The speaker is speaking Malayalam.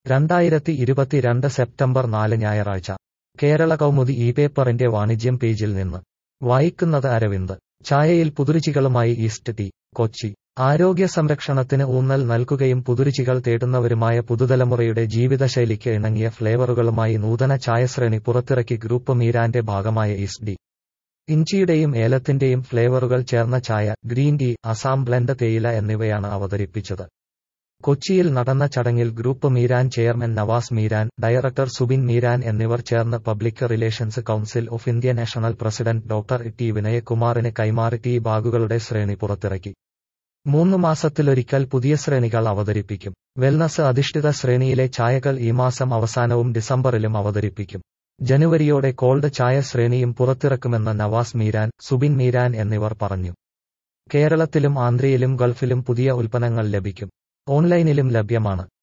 രണ്ടായിരത്തി ഇരുപത്തിരണ്ട് സെപ്റ്റംബർ നാല് ഞായറാഴ്ച കേരള കൗമുദി ഈ പേപ്പറിന്റെ വാണിജ്യം പേജിൽ നിന്ന് വായിക്കുന്നത് അരവിന്ദ് ചായയിൽ പുതുരുചികളുമായി ഈസ്റ്റ് ടീ കൊച്ചി ആരോഗ്യ സംരക്ഷണത്തിന് ഊന്നൽ നൽകുകയും പുതുരുചികൾ തേടുന്നവരുമായ പുതുതലമുറയുടെ ജീവിതശൈലിക്ക് ഇണങ്ങിയ ഫ്ലേവറുകളുമായി നൂതന ചായശ്രേണി പുറത്തിറക്കി ഗ്രൂപ്പ് മീരാന്റെ ഭാഗമായ ഈസ്റ്റ് ഡി ഇഞ്ചിയുടെയും ഏലത്തിന്റെയും ഫ്ലേവറുകൾ ചേർന്ന ചായ ഗ്രീൻ ടീ അസാം ബ്ലെൻഡ് തേയില എന്നിവയാണ് അവതരിപ്പിച്ചത് കൊച്ചിയിൽ നടന്ന ചടങ്ങിൽ group Meeran chairman Navas Meeran director Subin Meeran എന്നിവർ ചേർന്ന് public relations council of India national president doctor T വിനയകുമാറിന് കൈമാറി ടീ ബാഗുകളുടെ ശ്രേണി പുറത്തിറക്കി മൂന്ന് മാസത്തിലൊരിക്കൽ പുതിയ ശ്രേണികൾ അവതരിപ്പിക്കും വെൽനസ് അധിഷ്ഠിത ശ്രേണിയിലെ ചായകൾ ഈ മാസം അവസാനവും ഡിസംബറിലും അവതരിപ്പിക്കും ജനുവരിയോടെ കോൾഡ് ചായ ശ്രേണിയും പുറത്തിറക്കുമെന്ന് നവാസ് മീരാൻ സുബിൻ മീരാൻ എന്നിവർ പറഞ്ഞു കേരളത്തിലും ആന്ധ്രയിലും ഗൾഫിലും പുതിയ ഉൽപ്പന്നങ്ങൾ ലഭിക്കും ഓൺലൈനിലും ലഭ്യമാണ്